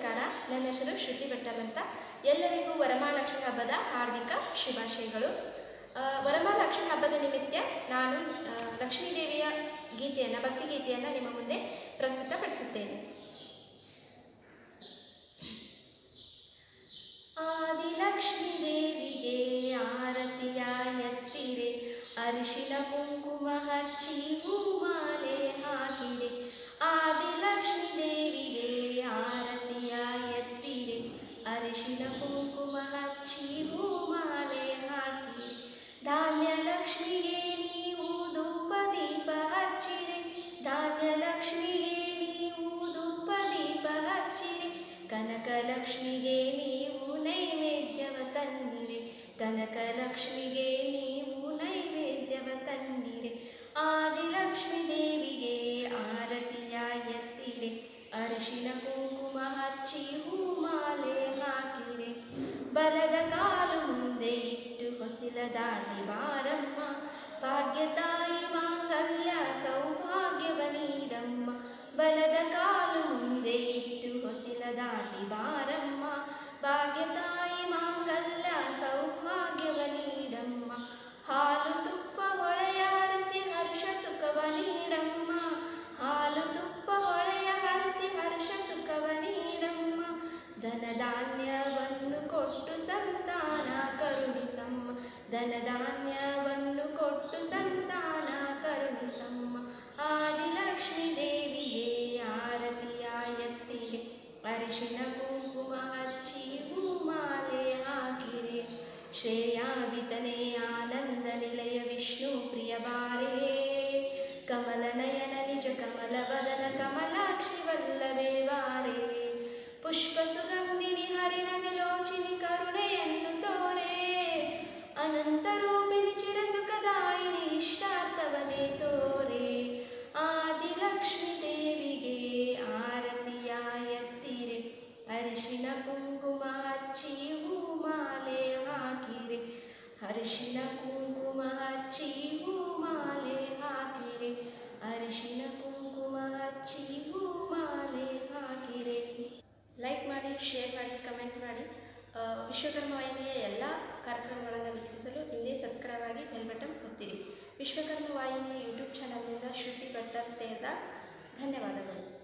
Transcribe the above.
ನಮಸ್ಕಾರ ನನ್ನ ಹೆಸರು ಶ್ರುತಿ ಬೆಟ್ಟಲ್ ಅಂತ ಎಲ್ಲರಿಗೂ ವರಮಹಾಲಕ್ಷ್ಮಿ ಹಬ್ಬದ ಹಾರ್ದಿಕ ಶುಭಾಶಯಗಳು ಆ, ವರಮಹಾಲಕ್ಷ್ಮಿ ಹಬ್ಬದ ನಿಮಿತ್ತ ನಾನು ಆ, ಲಕ್ಷ್ಮೀ ದೇವಿಯ ಗೀತೆಯನ್ನು ಭಕ್ತಿಗೀತೆಯನ್ನು ನಿಮ್ಮ ಮುಂದೆ ಪ್ರಸ್ತುತಪಡಿಸುತ್ತೇನೆ ಆದಿಲಕ್ಷ್ಮೀ ದೇವಿಗೆ ಆರತಿಯ ಎತ್ತಿರೆ ಅರಿಶಿನ ಕುಂಕುಮ ಹಚ್ಚಿ ಹೂಮಾಲೆ ಹಾಕಿರೆ ಆದಿಲಕ್ಷ್ಮೀ ದೇವಿಗೆ ಆರತಿಯ ಎತ್ತಿರೆ ಅರಿಶಿನ ಕುಂಕುಮ ಹಚ್ಚಿ ಹೂಮಾಲೆ ಹಾಕಿರೆ ಧಾನ್ಯ ಲಕ್ಷ್ಮಿಗೆ ನೀವು ಧೂಪ ದೀಪ ಹಚ್ಚಿರೆ ಧಾನ್ಯ ಲಕ್ಷ್ಮಿಗೆ ನೀವು ಧೂಪ ದೀಪ ಹಚ್ಚಿರೆ ಕನಕ ಲಕ್ಷ್ಮಿಗೆ ನೀವು ನೈವೇದ್ಯವ ತನ್ನಿರೆ ಕನಕ ಲಕ್ಷ್ಮಿಗೆ ನೀವು ನೈವೇದ್ಯವ ತನ್ನಿರೆ ಆದಿಲಕ್ಷ್ಮಿ ದೇವಿಗೆ ಆರತಿಯ ಎತ್ತಿರೆ ಅರಿಶಿನ ಕುಂಕುಮ ಹಚ್ಚಿ ಹೂಮಾಲೆ ಹಾಕಿರೆ ಬಲದ ಕಾಲು ಮುಂದೆ ಇಟ್ಟು ಹೊಸಿಲ ದಾಟಿ ಬಾರಮ್ಮ ಭಾಗ್ಯತಾಯಿ ಮಾಂಗಲ್ಯ ಸೌಭಾಗ್ಯವ ನೀಡಮ್ಮ ಬಲದ ಕಾಲು ಮುಂದೆ ಇಟ್ಟು ಹೊಸಿಲ ದಾಟಿ ಬಾರಮ್ಮ ಭಾಗ್ಯತಾಯಿ ಮಾಂಗಲ್ಯ ಸೌಭಾಗ್ಯವ ನೀಡಮ್ಮ ಹಾಲು ತುಪ್ಪ ಹೊಳೆಯ ಹರಿಸಿ ಹರ್ಷ ಸುಖವ ನೀಡಮ್ಮ ಹಾಲು ತುಪ್ಪ ಹೊಳೆಯ ಹರಿಸಿ ಹರ್ಷ ಸುಖವ ನೀಡಮ್ಮ ಧನಧಾನ್ಯವನ್ನು ಕೊಟ್ಟು ಸಂತಾನ ಕರುಣಿಸಮ್ಮ ಧನಧಾನ್ಯವನ್ನು ಕೊಟ್ಟು ಸಂತಾನ ಕರುಣಿಸಮ್ಮ ಆದಿಲಕ್ಷ್ಮೀ ದೇವಿಗೆ ಆರತಿಯ ಎತ್ತಿರೆ ಅರಿಶಿನ ಕುಂಕುಮ ಹಚ್ಚಿ ಹೂಮಾಲೆ ಹಾಕಿರೆ ಶ್ರೇಯಾವಿತನೆ ಆನಂದ ನಿಲಯ ವಿಷ್ಣು ಪ್ರಿಯ ಬಾರೇ ಕಮಲ ನಯನ ನಿಜ ಕಮಲ ವದನ ಕಮಲಾಕ್ಷಿ ವಲ್ಲವೇ ವಾರೇ ಪುಷ್ಪ ಸುಗಂಧಿನಿ ಹರಿಣ ವಿಲೋಚಿನಿ ಕರುಣೆಯನ್ನು ತೋರೆ ಅನಂತ ರೂಪಿಣಿ ಚಿರ ಸುಖದಾಯಿನಿ ಇಷ್ಟಾರ್ಥವನೇ ತೋರೆ ಆದಿಲಕ್ಷ್ಮಿ ದೇವಿಗೆ ಆರತಿಯ ಎತ್ತಿರೆ ಅರಿಶಿನ ಕುಂಕುಮ ಹಚ್ಚಿ ಹೂಮಾಲೆ ಹಾಕಿರೆ ಅರಿಶಿನ ಕುಂಕುಮ ಹಚ್ಚಿ ಹೂಮಾಲೆ ಹಾಕಿರೆ ಅರಿಶಿನ ಕುಂಕುಮ ಹಚ್ಚಿ ಹೂಮಾಲೆ ಹಾಕಿರೆ ಲೈಕ್ ಮಾಡಿ ಶೇರ್ ಮಾಡಿ ಕಮೆಂಟ್ ಮಾಡಿ ಆ, ವಿಶ್ವಕರ್ಮ ವಾಹಿನಿಯ ಎಲ್ಲ ಕಾರ್ಯಕ್ರಮಗಳನ್ನು ವೀಕ್ಷಿಸಲು ಹಿಂದೆ ಸಬ್ಸ್ಕ್ರೈಬ್ ಆಗಿ ಬೆಲ್ ಬಟನ್ ಒತ್ತಿರಿ ವಿಶ್ವಕರ್ಮ ವಾಹಿನಿಯ ಯೂಟ್ಯೂಬ್ ಚಾನಲ್ನಿಂದ ಶ್ರುತಿ ಭಟ್ಟಲ್ ತೇರ್ದ ಧನ್ಯವಾದಗಳು